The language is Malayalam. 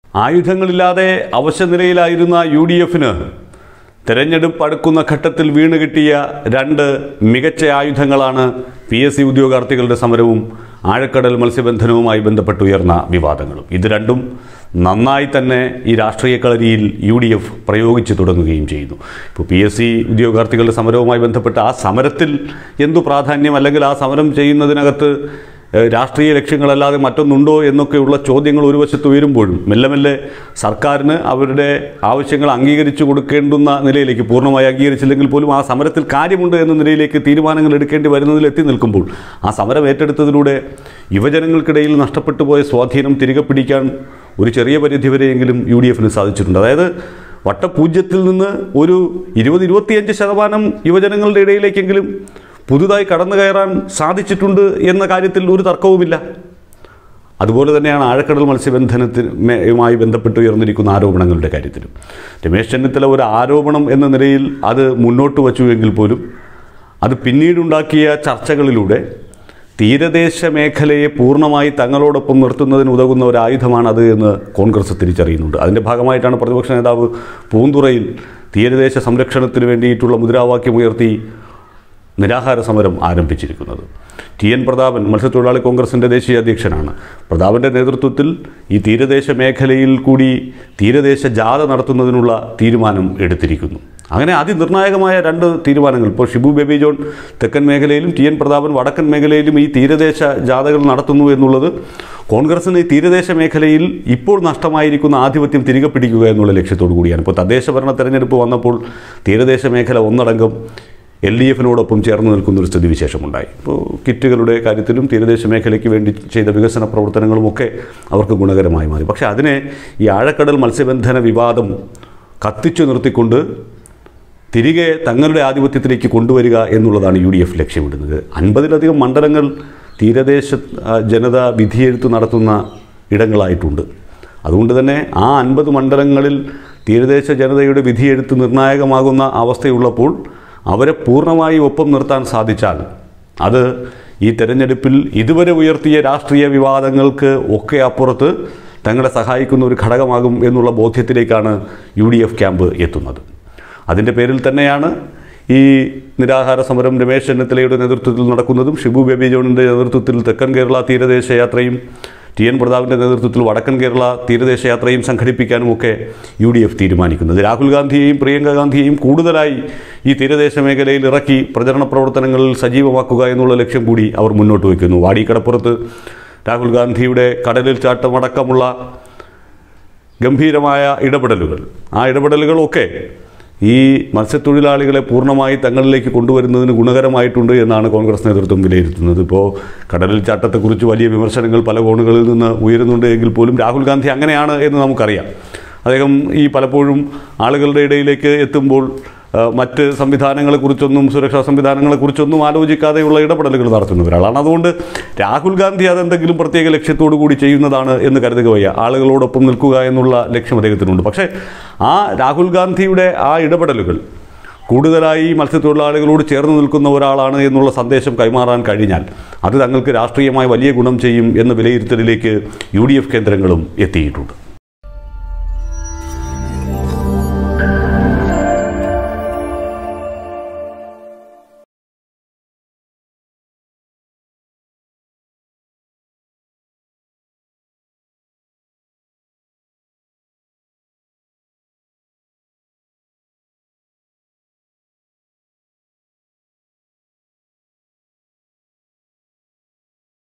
ആയുധങ്ങളില്ലാതെ അവശനിലയിലായിരുന്ന യു ഡി എഫിന് തെരഞ്ഞെടുപ്പ് അടുക്കുന്ന ഘട്ടത്തിൽ വീണ് കിട്ടിയ രണ്ട് മികച്ച ആയുധങ്ങളാണ് പി എസ് സി ഉദ്യോഗാർത്ഥികളുടെ സമരവും ആഴക്കടൽ മത്സ്യബന്ധനവുമായി ബന്ധപ്പെട്ടുയർന്ന വിവാദങ്ങളും ഇത് രണ്ടും നന്നായി തന്നെ ഈ രാഷ്ട്രീയ കളരിയിൽ യു ഡി എഫ് പ്രയോഗിച്ചു തുടങ്ങുകയും ചെയ്യുന്നു ഇപ്പോൾ പി എസ് സി ഉദ്യോഗാർത്ഥികളുടെ സമരവുമായി ബന്ധപ്പെട്ട് ആ സമരത്തിൽ എന്തു പ്രാധാന്യം അല്ലെങ്കിൽ ആ സമരം ചെയ്യുന്നതിനകത്ത് ഏഹ് രാഷ്ട്രീയ ലക്ഷ്യങ്ങളല്ലാതെ മറ്റൊന്നുണ്ടോ എന്നൊക്കെയുള്ള ചോദ്യങ്ങൾ ഒരു വശത്ത് ഉയരുമ്പോഴും മെല്ലെ മെല്ലെ സർക്കാരിന് അവരുടെ ആവശ്യങ്ങൾ അംഗീകരിച്ചു കൊടുക്കേണ്ടുന്ന നിലയിലേക്ക് പൂർണ്ണമായി അംഗീകരിച്ചില്ലെങ്കിൽ പോലും ആ സമരത്തിൽ കാര്യമുണ്ട് എന്ന നിലയിലേക്ക് തീരുമാനങ്ങൾ എടുക്കേണ്ടി വരുന്നതിൽ എത്തി നിൽക്കുമ്പോൾ ആ സമരം ഏറ്റെടുത്തതിലൂടെ യുവജനങ്ങൾക്കിടയിൽ നഷ്ടപ്പെട്ടു പോയ സ്വാധീനം തിരികെ പിടിക്കാൻ ഒരു ചെറിയ പരിധിവരെയെങ്കിലും യു ഡി എഫിന് സാധിച്ചിട്ടുണ്ട് അതായത് വട്ടപൂജ്യത്തിൽ നിന്ന് ഒരു ഇരുപത് ഇരുപത്തിയഞ്ച് ശതമാനം യുവജനങ്ങളുടെ ഇടയിലേക്കെങ്കിലും പുതുതായി കടന്നു കയറാൻ സാധിച്ചിട്ടുണ്ട് എന്ന കാര്യത്തിൽ ഒരു തർക്കവുമില്ല അതുപോലെ തന്നെയാണ് ആഴക്കടൽ മത്സ്യബന്ധനത്തിനുമായി ബന്ധപ്പെട്ട് ഉയർന്നിരിക്കുന്ന ആരോപണങ്ങളുടെ കാര്യത്തിലും രമേശ് ചെന്നിത്തല ഒരു ആരോപണം എന്ന നിലയിൽ അത് മുന്നോട്ട് വച്ചുവെങ്കിൽ പോലും അത് പിന്നീടുണ്ടാക്കിയ ചർച്ചകളിലൂടെ തീരദേശ മേഖലയെ പൂർണ്ണമായി തങ്ങളോടൊപ്പം നിർത്തുന്നതിന് ഉതകുന്ന ഒരു ആയുധമാണ് അത് എന്ന് കോൺഗ്രസ് തിരിച്ചറിയുന്നുണ്ട് അതിൻ്റെ ഭാഗമായിട്ടാണ് പ്രതിപക്ഷ നേതാവ് പൂന്തുറയിൽ തീരദേശ സംരക്ഷണത്തിന് വേണ്ടിയിട്ടുള്ള മുദ്രാവാക്യം ഉയർത്തി നിരാഹാര സമരം ആരംഭിച്ചിരിക്കുന്നത് ടി എൻ പ്രതാപൻ മത്സ്യത്തൊഴിലാളി കോൺഗ്രസിൻ്റെ ദേശീയ അധ്യക്ഷനാണ് പ്രതാപൻ്റെ നേതൃത്വത്തിൽ ഈ തീരദേശ മേഖലയിൽ കൂടി തീരദേശ ജാഥ നടത്തുന്നതിനുള്ള തീരുമാനം എടുത്തിരിക്കുന്നു അങ്ങനെ അതിനിർണായകമായ രണ്ട് തീരുമാനങ്ങൾ ഇപ്പോൾ ഷിബു ബേബി ജോൺ തെക്കൻ മേഖലയിലും ടി എൻ പ്രതാപൻ വടക്കൻ മേഖലയിലും ഈ തീരദേശ ജാഥകൾ നടത്തുന്നു എന്നുള്ളത് കോൺഗ്രസിന് ഈ തീരദേശ മേഖലയിൽ ഇപ്പോൾ നഷ്ടമായിരിക്കുന്ന ആധിപത്യം തിരികെ പിടിക്കുക എന്നുള്ള ലക്ഷ്യത്തോടു കൂടിയാണ് ഇപ്പോൾ തദ്ദേശ ഭരണ തെരഞ്ഞെടുപ്പ് വന്നപ്പോൾ തീരദേശ മേഖല ഒന്നടങ്കം എൽ ഡി എഫിനോടൊപ്പം ചേർന്ന് നിൽക്കുന്ന ഒരു സ്ഥിതിവിശേഷമുണ്ടായി ഇപ്പോൾ കിറ്റുകളുടെ കാര്യത്തിലും തീരദേശ മേഖലയ്ക്ക് വേണ്ടി ചെയ്ത വികസന പ്രവർത്തനങ്ങളുമൊക്കെ അവർക്ക് ഗുണകരമായി മാറി പക്ഷേ അതിനെ ഈ ആഴക്കടൽ മത്സ്യബന്ധന വിവാദം കത്തിച്ചു നിർത്തിക്കൊണ്ട് തിരികെ തങ്ങളുടെ ആധിപത്യത്തിലേക്ക് കൊണ്ടുവരിക എന്നുള്ളതാണ് യു ഡി എഫ് ലക്ഷ്യമിടുന്നത് അൻപതിലധികം മണ്ഡലങ്ങൾ തീരദേശ ആ, ജനത വിധിയെഴുത്ത് നടത്തുന്ന ഇടങ്ങളായിട്ടുണ്ട് അതുകൊണ്ട് തന്നെ ആ അൻപത് മണ്ഡലങ്ങളിൽ തീരദേശ ജനതയുടെ വിധിയെഴുത്ത് നിർണായകമാകുന്ന അവസ്ഥയുള്ളപ്പോൾ അവരെ പൂർണ്ണമായി ഒപ്പം നിർത്താൻ സാധിച്ചാൽ അത് ഈ തെരഞ്ഞെടുപ്പിൽ ഇതുവരെ ഉയർത്തിയ രാഷ്ട്രീയ വിവാദങ്ങൾക്ക് ഒക്കെ അപ്പുറത്ത് തങ്ങളെ സഹായിക്കുന്ന ഒരു ഘടകമാകും എന്നുള്ള ബോധ്യത്തിലേക്കാണ് യു ഡി എഫ് ക്യാമ്പ് എത്തുന്നത് അതിൻ്റെ പേരിൽ തന്നെയാണ് ഈ നിരാഹാര സമരം രമേശ് ചെന്നിത്തലയുടെ നേതൃത്വത്തിൽ നടക്കുന്നതും ഷിബു ബേബി ജോണിൻ്റെ നേതൃത്വത്തിൽ തെക്കൻ കേരള തീരദേശ യാത്രയും ടി എൻ പ്രതാപിൻ്റെ നേതൃത്വത്തിൽ വടക്കൻ കേരള തീരദേശ യാത്രയും സംഘടിപ്പിക്കാനുമൊക്കെ യു ഡി എഫ് തീരുമാനിക്കുന്നത് രാഹുൽ ഗാന്ധിയെയും പ്രിയങ്ക ഗാന്ധിയെയും കൂടുതലായി ഈ തീരദേശ മേഖലയിൽ ഇറക്കി പ്രചരണ പ്രവർത്തനങ്ങളിൽ സജീവമാക്കുക എന്നുള്ള ലക്ഷ്യം കൂടി അവർ മുന്നോട്ട് വയ്ക്കുന്നു വാടിക്കടപ്പുറത്ത് രാഹുൽ ഗാന്ധിയുടെ കടലിൽ ചാട്ടമടക്കമുള്ള ഗംഭീരമായ ഇടപെടലുകൾ ആ ഇടപെടലുകളൊക്കെ ഈ മത്സ്യത്തൊഴിലാളികളെ പൂർണ്ണമായി തങ്ങളിലേക്ക് കൊണ്ടുവരുന്നതിന് ഗുണകരമായിട്ടുണ്ട് എന്നാണ് കോൺഗ്രസ് നേതൃത്വം വിലയിരുത്തുന്നത് ഇപ്പോൾ കടലിൽ ചാട്ടത്തെക്കുറിച്ച് വലിയ വിമർശനങ്ങൾ പല കോണുകളിൽ നിന്ന് ഉയരുന്നുണ്ട് എങ്കിൽ പോലും രാഹുൽ ഗാന്ധി അങ്ങനെയാണ് എന്ന് നമുക്കറിയാം അദ്ദേഹം ഈ പലപ്പോഴും ആളുകളുടെ ഇടയിലേക്ക് എത്തുമ്പോൾ ആ, മറ്റ് സംവിധാനങ്ങളെക്കുറിച്ചൊന്നും സുരക്ഷാ സംവിധാനങ്ങളെക്കുറിച്ചൊന്നും ആലോചിക്കാതെയുള്ള ഇടപെടലുകൾ നടത്തുന്ന ഒരാളാണ് അതുകൊണ്ട് രാഹുൽ ഗാന്ധി അതെന്തെങ്കിലും പ്രത്യേക ലക്ഷ്യത്തോടു കൂടി ചെയ്യുന്നതാണ് എന്ന് കരുതുക വയ്യ ആളുകളോടൊപ്പം നിൽക്കുക എന്നുള്ള ലക്ഷ്യം അദ്ദേഹത്തിനുണ്ട് പക്ഷേ ആ രാഹുൽ ഗാന്ധിയുടെ ആ ഇടപെടലുകൾ കൂടുതലായി മത്സ്യത്തൊഴിലാളികളോട് ചേർന്ന് നിൽക്കുന്ന ഒരാളാണ് എന്നുള്ള സന്ദേശം കൈമാറാൻ കഴിഞ്ഞാൽ അത് തങ്ങൾക്ക് രാഷ്ട്രീയമായി വലിയ ഗുണം ചെയ്യും എന്ന വിലയിരുത്തലിലേക്ക് യു കേന്ദ്രങ്ങളും എത്തിയിട്ടുണ്ട്